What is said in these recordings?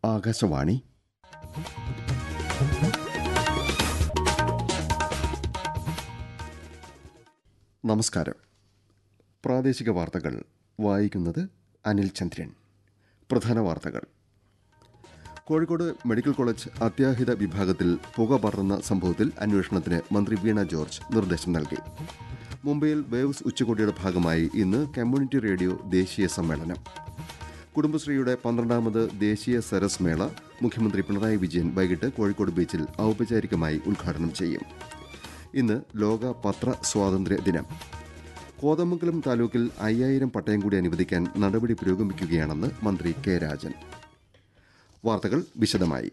ആകാശവാണി നമസ്കാരം പ്രാദേശിക വാർത്തകൾ വായിക്കുന്നത് അനിൽ ചന്ദ്രൻ പ്രധാന വാർത്തകൾ കോഴിക്കോട് മെഡിക്കൽ കോളേജ് അത്യാഹിത വിഭാഗത്തിൽ പുക പടർന്ന സംഭവത്തിൽ അന്വേഷണത്തിന് മന്ത്രി വീണ ജോർജ് നിർദ്ദേശം നൽകി മുംബൈയിൽ വേവ്സ് ഉച്ചകോടിയുടെ ഭാഗമായി ഇന്ന് കമ്മ്യൂണിറ്റി റേഡിയോ ദേശീയ സമ്മേളനം കുടുംബശ്രീയുടെ പന്ത്രണ്ടാമത് ദേശീയ സരസ് മേള മുഖ്യമന്ത്രി പിണറായി വിജയൻ വൈകിട്ട് കോഴിക്കോട് ബീച്ചിൽ ഔപചാരികമായി ഉദ്ഘാടനം ചെയ്യും ഇന്ന് ലോക പത്ര സ്വാതന്ത്ര്യ ദിനം കോതമംഗലം താലൂക്കിൽ അയ്യായിരം പട്ടയം കൂടി അനുവദിക്കാൻ നടപടി പുരോഗമിക്കുകയാണെന്ന് മന്ത്രി കെ രാജൻ വാർത്തകൾ വിശദമായി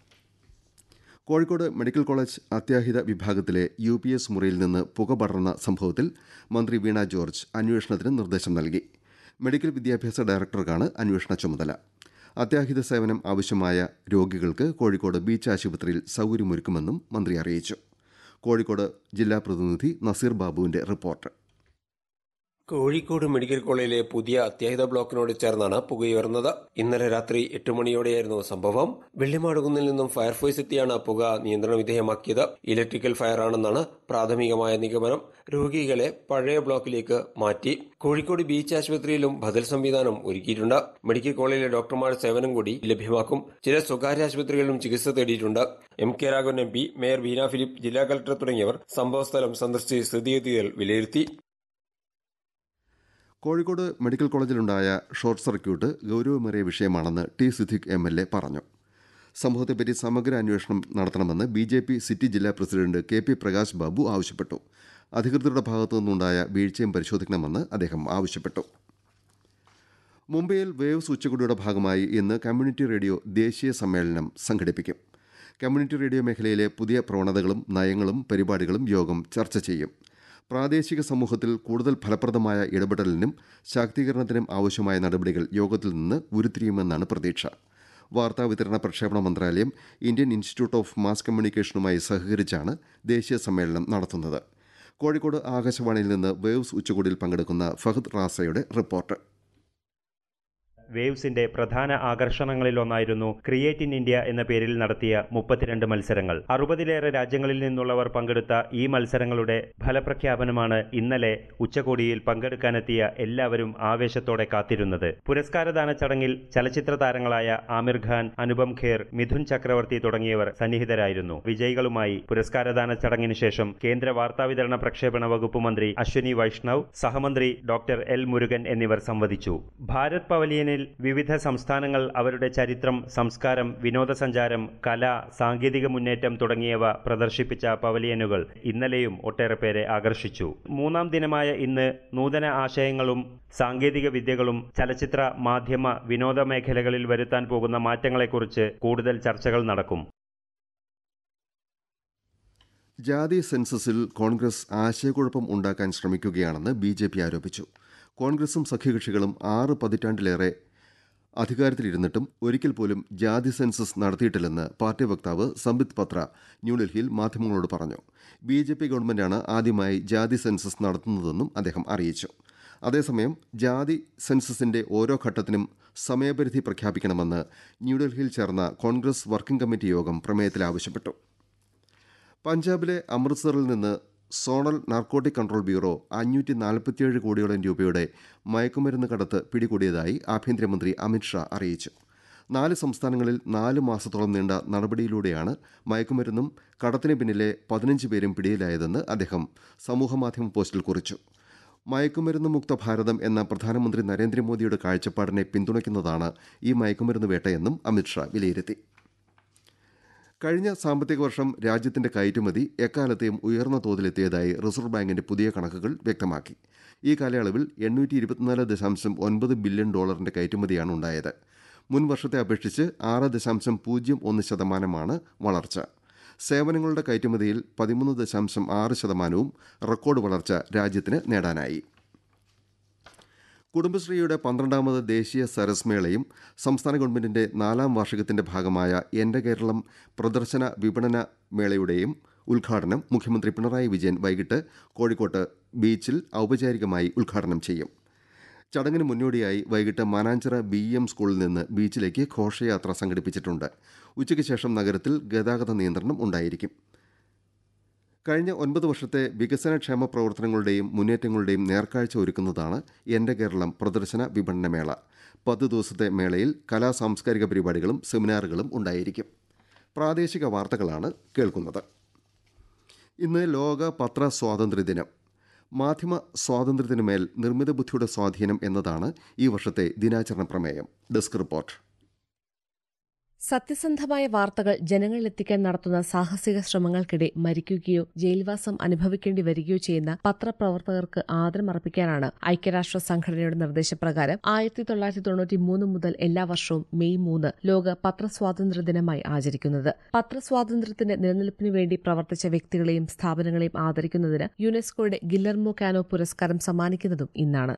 കോഴിക്കോട് മെഡിക്കൽ കോളേജ് അത്യാഹിത വിഭാഗത്തിലെ യു പി എസ് മുറിയിൽ നിന്ന് പുക പടർന്ന സംഭവത്തിൽ മന്ത്രി വീണ ജോർജ് അന്വേഷണത്തിന് നിർദ്ദേശം നൽകി മെഡിക്കൽ വിദ്യാഭ്യാസ ഡയറക്ടർക്കാണ് അന്വേഷണ ചുമതല അത്യാഹിത സേവനം ആവശ്യമായ രോഗികൾക്ക് കോഴിക്കോട് ബീച്ച് ആശുപത്രിയിൽ സൌകര്യമൊരുക്കുമെന്നും മന്ത്രി അറിയിച്ചു കോഴിക്കോട് ജില്ലാ പ്രതിനിധി നസീർ ബാബുവിന്റെ റിപ്പോർട്ട് കോഴിക്കോട് മെഡിക്കൽ കോളേജിലെ പുതിയ അത്യാഹിത ബ്ലോക്കിനോട് ചേർന്നാണ് പുകയുയർന്നത് ഇന്നലെ രാത്രി എട്ട് മണിയോടെയായിരുന്നു സംഭവം വെള്ളിമാടുകുന്നിൽ നിന്നും ഫയർഫോഴ്സ് എത്തിയാണ് പുക നിയന്ത്രണ വിധേയമാക്കിയത് ഇലക്ട്രിക്കൽ ഫയറാണെന്നാണ് പ്രാഥമികമായ നിഗമനം രോഗികളെ പഴയ ബ്ലോക്കിലേക്ക് മാറ്റി കോഴിക്കോട് ബീച്ച് ആശുപത്രിയിലും ബദൽ സംവിധാനം ഒരുക്കിയിട്ടുണ്ട് മെഡിക്കൽ കോളേജിലെ ഡോക്ടർമാർ സേവനം കൂടി ലഭ്യമാക്കും ചില സ്വകാര്യ ആശുപത്രികളിലും ചികിത്സ തേടിയിട്ടുണ്ട് M K Raghavan M P mayor Beena Philip ജില്ലാ കളക്ടർ തുടങ്ങിയവർ സംഭവസ്ഥലം സന്ദർശിച്ച് സ്ഥിതിഗതികൾ വിലയിരുത്തി കോഴിക്കോട് മെഡിക്കൽ കോളേജിലുണ്ടായ ഷോർട്ട് സർക്യൂട്ട് ഗൌരവമേറിയ വിഷയമാണെന്ന് T Siddique M L A പറഞ്ഞു സംഭവത്തെപ്പറ്റി സമഗ്ര അന്വേഷണം നടത്തണമെന്ന് ബി ജെ പി സിറ്റി ജില്ലാ president K P Prakash Babu ആവശ്യപ്പെട്ടു അധികൃതരുടെ ഭാഗത്തു നിന്നുണ്ടായ വീഴ്ചയും പരിശോധിക്കണമെന്ന് അദ്ദേഹം ആവശ്യപ്പെട്ടു മുംബൈയിൽ വേവ്സ് ഉച്ചകോടിയുടെ ഭാഗമായി ഇന്ന് കമ്മ്യൂണിറ്റി റേഡിയോ ദേശീയ സമ്മേളനം സംഘടിപ്പിക്കും കമ്മ്യൂണിറ്റി റേഡിയോ മേഖലയിലെ പുതിയ പ്രവണതകളും നയങ്ങളും പരിപാടികളും യോഗം ചർച്ച ചെയ്യും പ്രാദേശിക സമൂഹത്തിൽ കൂടുതൽ ഫലപ്രദമായ ഇടപെടലിനും ശാക്തീകരണത്തിനും ആവശ്യമായ നടപടികൾ യോഗത്തിൽ നിന്ന് ഉരുത്തിരിയുമെന്നാണ് പ്രതീക്ഷ വാർത്താ വിതരണ പ്രക്ഷേപണ മന്ത്രാലയം ഇന്ത്യൻ ഇൻസ്റ്റിറ്റ്യൂട്ട് ഓഫ് മാസ് കമ്മ്യൂണിക്കേഷനുമായി സഹകരിച്ചാണ് ദേശീയ സമ്മേളനം നടത്തുന്നത് കോഴിക്കോട് ആകാശവാണിയിൽ നിന്ന് വേവ്സ് ഉച്ചകോടിയിൽ പങ്കെടുക്കുന്ന ഫഹദ് റാസയുടെ റിപ്പോർട്ട് വേവ്സിന്റെ പ്രധാന ആകർഷണങ്ങളിലൊന്നായിരുന്നു ക്രിയേറ്റ് ഇൻ ഇന്ത്യ എന്ന പേരിൽ നടത്തിയ മുപ്പത്തിരണ്ട് മത്സരങ്ങൾ അറുപതിലേറെ രാജ്യങ്ങളിൽ നിന്നുള്ളവർ പങ്കെടുത്ത ഈ മത്സരങ്ങളുടെ ഫലപ്രഖ്യാപനമാണ് ഇന്നലെ ഉച്ചകോടിയിൽ പങ്കെടുക്കാനെത്തിയ എല്ലാവരും ആവേശത്തോടെ കാത്തിരുന്നത് പുരസ്കാരദാന ചടങ്ങിൽ ചലച്ചിത്ര താരങ്ങളായ ആമിർ ഖാൻ അനുപം ഖേർ മിഥുൻ ചക്രവർത്തി തുടങ്ങിയവർ സന്നിഹിതരായിരുന്നു വിജയികളുമായി പുരസ്കാരദാന ചടങ്ങിന് ശേഷം കേന്ദ്ര വാർത്താവിതരണ പ്രക്ഷേപണ വകുപ്പ് മന്ത്രി അശ്വനി വൈഷ്ണവ് സഹമന്ത്രി ഡോക്ടർ എൽ മുരുകൻ എന്നിവർ സംവദിച്ചു ഭാരത് പവലിയനിൽ വിവിധ സംസ്ഥാനങ്ങൾ അവരുടെ ചരിത്രം സംസ്കാരം വിനോദസഞ്ചാരം കല സാങ്കേതിക മുന്നേറ്റം തുടങ്ങിയവ പ്രദർശിപ്പിച്ച പവലിയനുകൾ ഇന്നലെയും ഒട്ടേറെ പേരെ ആകർഷിച്ചു മൂന്നാം ദിനമായ ഇന്ന് നൂതന ആശയങ്ങളും സാങ്കേതിക വിദ്യകളും ചലച്ചിത്ര മാധ്യമ വിനോദ മേഖലകളിൽ വരുത്താൻ പോകുന്ന മാറ്റങ്ങളെക്കുറിച്ച് കൂടുതൽ ചർച്ചകൾ നടക്കും ജാതി സെൻസസിൽ കോൺഗ്രസ് ആശയക്കുഴപ്പം ഉണ്ടാക്കാൻ ശ്രമിക്കുകയാണെന്ന് ബി ജെ പി ആരോപിച്ചു കോൺഗ്രസും സഖ്യകക്ഷികളും ആറ് പതിറ്റാണ്ടിലേറെ അധികാരത്തിലിരുന്നിട്ടും ഒരിക്കൽ പോലും ജാതി സെൻസസ് നടത്തിയിട്ടില്ലെന്ന് പാർട്ടി വക്താവ് സംബിത് പത്ര ന്യൂഡൽഹിയിൽ മാധ്യമങ്ങളോട് പറഞ്ഞു ബി ജെ പി ഗവൺമെന്റാണ് ആദ്യമായി ജാതി സെൻസസ് നടത്തുന്നതെന്നും അദ്ദേഹം അറിയിച്ചു അതേസമയം ജാതി സെൻസസിന്റെ ഓരോ ഘട്ടത്തിനും സമയപരിധി പ്രഖ്യാപിക്കണമെന്ന് ന്യൂഡൽഹിയിൽ ചേർന്ന കോൺഗ്രസ് വർക്കിംഗ് കമ്മിറ്റി യോഗം പ്രമേയത്തിൽ ആവശ്യപ്പെട്ടു പഞ്ചാബിലെ അമൃത്സറിൽ നിന്ന് സോണൽ നാർക്കോട്ടിക് കൺട്രോൾ ബ്യൂറോ അഞ്ഞൂറ്റി നാൽപ്പത്തിയേഴ് കോടിയോളം രൂപയുടെ മയക്കുമരുന്ന് കടത്ത് പിടികൂടിയതായി ആഭ്യന്തരമന്ത്രി അമിത്ഷാ അറിയിച്ചു നാല് സംസ്ഥാനങ്ങളിൽ നാല് മാസത്തോളം നീണ്ട നടപടിയിലൂടെയാണ് മയക്കുമരുന്നും കടത്തിന് പിന്നിലെ പതിനഞ്ച് പേരും പിടിയിലായതെന്ന് അദ്ദേഹം സമൂഹമാധ്യമ പോസ്റ്റിൽ കുറിച്ചു മയക്കുമരുന്ന് മുക്ത ഭാരതം എന്ന പ്രധാനമന്ത്രി നരേന്ദ്രമോദിയുടെ കാഴ്ചപ്പാടിനെ പിന്തുണയ്ക്കുന്നതാണ് ഈ മയക്കുമരുന്ന് വേട്ടയെന്നും അമിത്ഷാ വിലയിരുത്തി കഴിഞ്ഞ സാമ്പത്തിക വർഷം രാജ്യത്തിന്റെ കയറ്റുമതി എക്കാലത്തെയും ഉയർന്ന തോതിലെത്തിയതായി റിസർവ് ബാങ്കിന്റെ പുതിയ കണക്കുകൾ വ്യക്തമാക്കി ഈ കാലയളവിൽ എണ്ണൂറ്റി ഇരുപത്തിനാല് ദശാംശം ഒൻപത് ബില്യൺ ഡോളറിന്റെ കയറ്റുമതിയാണ് ഉണ്ടായത് മുൻ വർഷത്തെ അപേക്ഷിച്ച് ആറ് ദശാംശം പൂജ്യം ഒന്ന് ശതമാനമാണ് വളർച്ച സേവനങ്ങളുടെ കയറ്റുമതിയിൽ പതിമൂന്ന് ദശാംശം ആറ് ശതമാനവും റെക്കോർഡ് വളർച്ച രാജ്യത്തിന് നേടാനായി കുടുംബശ്രീയുടെ പന്ത്രണ്ടാമത് ദേശീയ സരസ് മേളയും സംസ്ഥാന ഗവൺമെന്റിന്റെ നാലാം വാർഷികത്തിന്റെ ഭാഗമായ എന്റെ കേരളം പ്രദർശന വിപണന മേളയുടെയും ഉദ്ഘാടനം മുഖ്യമന്ത്രി പിണറായി വിജയൻ വൈകിട്ട് കോഴിക്കോട്ട് ബീച്ചിൽ ഔപചാരികമായി ഉദ്ഘാടനം ചെയ്യും ചടങ്ങിന് മുന്നോടിയായി വൈകിട്ട് മാനാഞ്ചിറ ബി എം സ്കൂളിൽ നിന്ന് ബീച്ചിലേക്ക് ഘോഷയാത്ര സംഘടിപ്പിച്ചിട്ടുണ്ട് ഉച്ചയ്ക്ക് ശേഷം നഗരത്തിൽ ഗതാഗത നിയന്ത്രണം ഉണ്ടായിരിക്കും കഴിഞ്ഞ ഒൻപത് വർഷത്തെ വികസനക്ഷേമ പ്രവർത്തനങ്ങളുടെയും മുന്നേറ്റങ്ങളുടെയും നേർക്കാഴ്ച ഒരുക്കുന്നതാണ് എന്റെ കേരളം പ്രദർശന വിപണന മേള പത്ത് ദിവസത്തെ മേളയിൽ കലാ സാംസ്കാരിക പരിപാടികളും സെമിനാറുകളും ഉണ്ടായിരിക്കും പ്രാദേശിക വാർത്തകളാണ് കേൾക്കുന്നത് ഇന്ന് ലോക പത്ര സ്വാതന്ത്ര്യ ദിനം മാധ്യമ സ്വാതന്ത്ര്യത്തിനുമേൽ നിർമ്മിത ബുദ്ധിയുടെ സ്വാധീനം എന്നതാണ് ഈ വർഷത്തെ ദിനാചരണ പ്രമേയം ഡെസ്ക് റിപ്പോർട്ട് സത്യസന്ധമായ വാർത്തകൾ ജനങ്ങളിലെത്തിക്കാൻ നടത്തുന്ന സാഹസിക ശ്രമങ്ങൾക്കിടെ മരിക്കുകയോ ജയിൽവാസം അനുഭവിക്കേണ്ടി വരികയോ ചെയ്യുന്ന പത്രപ്രവർത്തകർക്ക് ആദരമർപ്പിക്കാനാണ് ഐക്യരാഷ്ട്ര സംഘടനയുടെ നിർദ്ദേശപ്രകാരം ആയിരത്തി തൊള്ളായിരത്തി തൊണ്ണൂറ്റി മൂന്ന് മുതൽ എല്ലാ വർഷവും മെയ് മൂന്ന് ലോക പത്രസ്വാതന്ത്ര്യ ദിനമായി ആചരിക്കുന്നത് പത്രസ്വാതന്ത്ര്യത്തിന്റെ നിലനിൽപ്പിനു വേണ്ടി പ്രവർത്തിച്ച വ്യക്തികളെയും സ്ഥാപനങ്ങളെയും ആദരിക്കുന്നതിന് യുനെസ്കോയുടെ ഗില്ലർമോ കാനോ പുരസ്കാരം സമ്മാനിക്കുന്നതും ഇന്നാണ്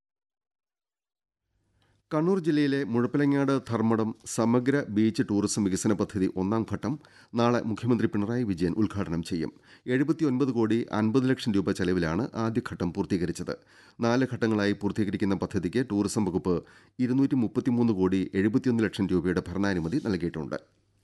കണ്ണൂർ ജില്ലയിലെ മുഴപ്പിലങ്ങാട് ധർമ്മടം സമഗ്ര ബീച്ച് ടൂറിസം വികസന പദ്ധതി ഒന്നാം ഘട്ടം നാളെ മുഖ്യമന്ത്രി പിണറായി വിജയൻ ഉദ്ഘാടനം ചെയ്യും എഴുപത്തിയൊൻപത് കോടി അൻപത് ലക്ഷം രൂപ ചെലവിലാണ് ആദ്യഘട്ടം പൂർത്തീകരിച്ചത് നാല് ഘട്ടങ്ങളായി പൂർത്തീകരിക്കുന്ന പദ്ധതിക്ക് ടൂറിസം വകുപ്പ് ഇരുന്നൂറ്റി മുപ്പത്തിമൂന്ന് കോടി എഴുപത്തിയൊന്ന് ലക്ഷം രൂപയുടെ ഭരണാനുമതി നൽകിയിട്ടുണ്ട്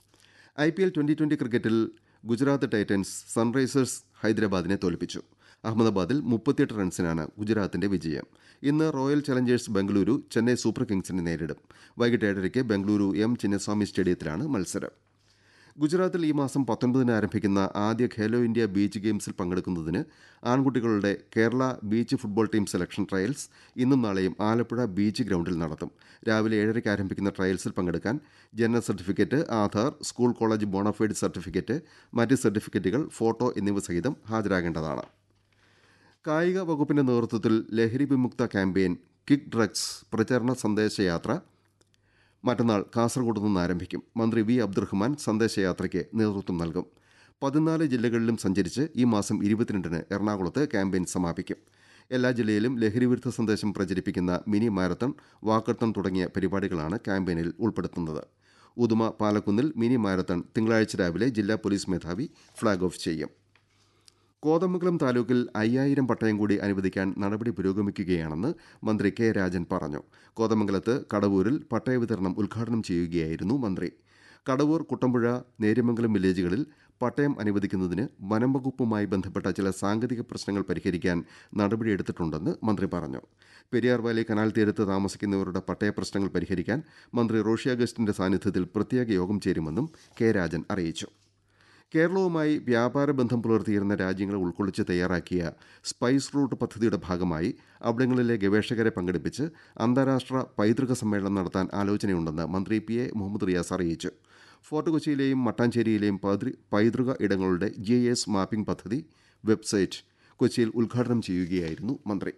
I P L twenty twenty ക്രിക്കറ്റിൽ ഗുജറാത്ത് ടൈറ്റൻസ് സൺറൈസേഴ്സ് ഹൈദരാബാദിനെ തോൽപ്പിച്ചു അഹമ്മദാബാദിൽ മുപ്പത്തിയെട്ട് റൺസിനാണ് ഗുജറാത്തിന്റെ വിജയം ഇന്ന് royal challengers Bengaluru Chennai super കിങ്സിനെ നേരിടും വൈകിട്ട് ഏഴരയ്ക്ക് ബംഗളൂരു എം ചിന്നസ്വാമി സ്റ്റേഡിയത്തിലാണ് മത്സരം ഗുജറാത്തിൽ ഈ മാസം പത്തൊൻപതിന് ആരംഭിക്കുന്ന ആദ്യ ഖേലോ ഇന്ത്യ ബീച്ച് ഗെയിംസിൽ പങ്കെടുക്കുന്നതിന് ആൺകുട്ടികളുടെ Kerala beach football team selection trials ഇന്നും നാളെയും ആലപ്പുഴ ബീച്ച് ഗ്രൗണ്ടിൽ നടത്തും രാവിലെ ഏഴരയ്ക്ക് ആരംഭിക്കുന്ന ട്രയൽസിൽ പങ്കെടുക്കാൻ ജനന certificate Aadhaar school college bonafide certificate മറ്റ് സർട്ടിഫിക്കറ്റുകൾ ഫോട്ടോ എന്നിവ സഹിതം ഹാജരാകേണ്ടതാണ് കായിക വകുപ്പിന്റെ നേതൃത്വത്തിൽ ലഹരി വിമുക്ത ക്യാമ്പയിൻ കിക്ക് ഡ്രഗ്സ് പ്രചരണ സന്ദേശയാത്ര മറ്റന്നാൾ കാസർഗോഡ് നിന്ന് ആരംഭിക്കും മന്ത്രി വി അബ്ദുറഹ്മാൻ സന്ദേശയാത്രയ്ക്ക് നേതൃത്വം നൽകും പതിനാല് ജില്ലകളിലും സഞ്ചരിച്ച് ഈ മാസം ഇരുപത്തിരണ്ടിന് എറണാകുളത്ത് ക്യാമ്പയിൻ സമാപിക്കും എല്ലാ ജില്ലയിലും ലഹരിവിരുദ്ധ സന്ദേശം പ്രചരിപ്പിക്കുന്ന മിനി മാരത്തൺ വാക്കത്തൺ തുടങ്ങിയ പരിപാടികളാണ് ക്യാമ്പയിനിൽ ഉൾപ്പെടുത്തുന്നത് ഉദുമ പാലക്കുന്നിൽ മിനി മാരത്തൺ തിങ്കളാഴ്ച രാവിലെ ജില്ലാ പോലീസ് മേധാവി ഫ്ളാഗ് ഓഫ് ചെയ്യും കോതമംഗലം താലൂക്കിൽ അയ്യായിരം പട്ടയം കൂടി അനുവദിക്കാൻ നടപടി പുരോഗമിക്കുകയാണെന്ന് മന്ത്രി കെ രാജൻ പറഞ്ഞു കോതമംഗലത്ത് കടവൂരിൽ പട്ടയ വിതരണം ഉദ്ഘാടനം ചെയ്യുകയായിരുന്നു മന്ത്രി കടവൂർ കുട്ടമ്പുഴ നേര്യമംഗലം വില്ലേജുകളിൽ പട്ടയം അനുവദിക്കുന്നതിന് വനം വകുപ്പുമായി ബന്ധപ്പെട്ട ചില സാങ്കേതിക പ്രശ്നങ്ങൾ പരിഹരിക്കാൻ നടപടിയെടുത്തിട്ടുണ്ടെന്ന് മന്ത്രി പറഞ്ഞു പെരിയാർ വാലി കനാൽ തീരത്ത് താമസിക്കുന്നവരുടെ പട്ടയ പ്രശ്നങ്ങൾ പരിഹരിക്കാൻ മന്ത്രി റോഷി അഗസ്റ്റിന്റെ സാന്നിധ്യത്തിൽ പ്രത്യേക യോഗം ചേരുമെന്നും കെ രാജൻ അറിയിച്ചു കേരളവുമായി വ്യാപാര ബന്ധം പുലർത്തിയിരുന്ന രാജ്യങ്ങളെ ഉൾക്കൊള്ളിച്ച് തയ്യാറാക്കിയ സ്പൈസ് റൂട്ട് പദ്ധതിയുടെ ഭാഗമായി അവിടങ്ങളിലെ ഗവേഷകരെ പങ്കെടുപ്പിച്ച് അന്താരാഷ്ട്ര പൈതൃക സമ്മേളനം നടത്താൻ ആലോചനയുണ്ടെന്ന് മന്ത്രി പി എ മുഹമ്മദ് റിയാസ് അറിയിച്ചു ഫോർട്ട് കൊച്ചിയിലെയും മട്ടാഞ്ചേരിയിലെയും പൈതൃ- പൈതൃക ഇടങ്ങളുടെ ജി എസ് മാപ്പിംഗ് പദ്ധതി വെബ്സൈറ്റ് കൊച്ചിയിൽ ഉദ്ഘാടനം ചെയ്യുകയായിരുന്നു മന്ത്രി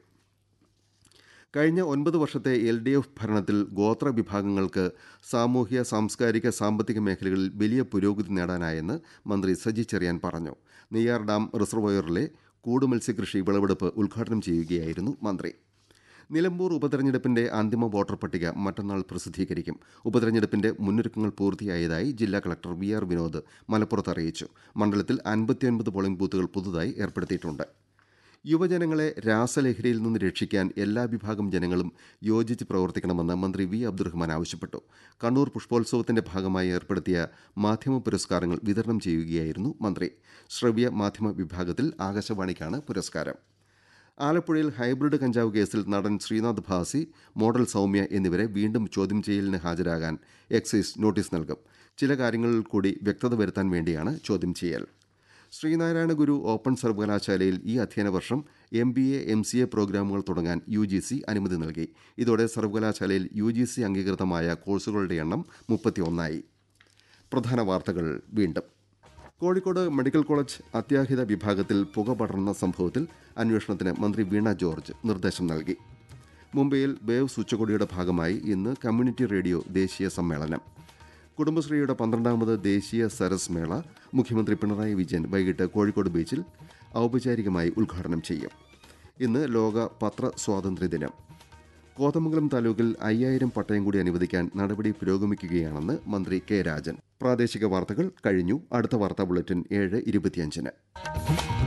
കഴിഞ്ഞ ഒൻപത് വർഷത്തെ എൽ ഡി എഫ് ഭരണത്തിൽ ഗോത്ര വിഭാഗങ്ങൾക്ക് സാമൂഹ്യ സാംസ്കാരിക സാമ്പത്തിക മേഖലകളിൽ വലിയ പുരോഗതി നേടാനായെന്ന് മന്ത്രി സജി ചെറിയാൻ പറഞ്ഞു നെയ്യാർ ഡാം റിസർവോയറിലെ കൂട് മത്സ്യകൃഷി വിളവെടുപ്പ് ഉദ്ഘാടനം ചെയ്യുകയായിരുന്നു മന്ത്രി നിലമ്പൂർ ഉപതെരഞ്ഞെടുപ്പിന്റെ അന്തിമ വോട്ടർ പട്ടിക മറ്റന്നാൾ പ്രസിദ്ധീകരിക്കും ഉപതെരഞ്ഞെടുപ്പിന്റെ മുന്നൊരുക്കങ്ങൾ പൂർത്തിയായതായി ജില്ലാ കളക്ടർ വി ആർ വിനോദ് മലപ്പുറത്ത് അറിയിച്ചു മണ്ഡലത്തിൽ അൻപത്തിയൊൻപത് പോളിംഗ് ബൂത്തുകൾ പുതുതായി ഏർപ്പെടുത്തിയിട്ടുണ്ട് യുവജനങ്ങളെ രാസലഹരിയിൽ നിന്ന് രക്ഷിക്കാൻ എല്ലാ വിഭാഗം ജനങ്ങളും യോജിച്ച് പ്രവർത്തിക്കണമെന്ന് മന്ത്രി വി അബ്ദുറഹ്മാൻ ആവശ്യപ്പെട്ടു കണ്ണൂർ പുഷ്പോത്സവത്തിന്റെ ഭാഗമായി ഏർപ്പെടുത്തിയ മാധ്യമ പുരസ്കാരങ്ങൾ വിതരണം ചെയ്യുകയായിരുന്നു മന്ത്രി ശ്രവ്യ മാധ്യമ വിഭാഗത്തിൽ ആകാശവാണിക്കാണ് പുരസ്കാരം ആലപ്പുഴയിൽ ഹൈബ്രിഡ് കഞ്ചാവ് കേസിൽ നടൻ ശ്രീനാഥ് ഭാസി മോഡൽ സൗമ്യ എന്നിവരെ വീണ്ടും ചോദ്യം ചെയ്യലിന് ഹാജരാകാൻ എക്സൈസ് നോട്ടീസ് നൽകും ചില കാര്യങ്ങളിൽ കൂടി വ്യക്തത വരുത്താൻ വേണ്ടിയാണ് ചോദ്യം ചെയ്യൽ ശ്രീനാരായണ ഗുരു ഓപ്പൺ സർവകലാശാലയിൽ ഈ അധ്യയന വർഷം M B A M C A പ്രോഗ്രാമുകൾ തുടങ്ങാൻ യു ജി സി അനുമതി നൽകി ഇതോടെ സർവകലാശാലയിൽ യു ജി സി അംഗീകൃതമായ കോഴ്സുകളുടെ എണ്ണം മുപ്പത്തിയൊന്നായി പ്രധാന വാർത്തകൾ വീണ്ടും കോഴിക്കോട് മെഡിക്കൽ കോളേജ് അത്യാഹിത വിഭാഗത്തിൽ പുക പടർന്ന സംഭവത്തിൽ അന്വേഷണത്തിന് മന്ത്രി വീണ ജോർജ് നിർദ്ദേശം നൽകി മുംബൈയിൽ വേവ്സ് ഉച്ചകോടിയുടെ ഭാഗമായി ഇന്ന് കമ്മ്യൂണിറ്റി റേഡിയോ ദേശീയ സമ്മേളനം കുടുംബശ്രീയുടെ പന്ത്രണ്ടാമത് ദേശീയ സരസ് മേള മുഖ്യമന്ത്രി പിണറായി വിജയൻ വൈകിട്ട് കോഴിക്കോട് ബീച്ചിൽ ഔപചാരികമായി ഉദ്ഘാടനം ചെയ്യും ഇന്ന് ലോക പത്ര സ്വാതന്ത്ര്യ ദിനം കോതമംഗലം താലൂക്കിൽ അയ്യായിരം പട്ടയം കൂടി അനുവദിക്കാൻ നടപടി പുരോഗമിക്കുകയാണെന്ന് മന്ത്രി കെ രാജൻ പ്രാദേശിക വാർത്തകൾ കഴിഞ്ഞു അടുത്ത വാർത്താ ബുള്ളറ്റിൻ ഏഴ് ഇരുപത്തിയഞ്ചിന്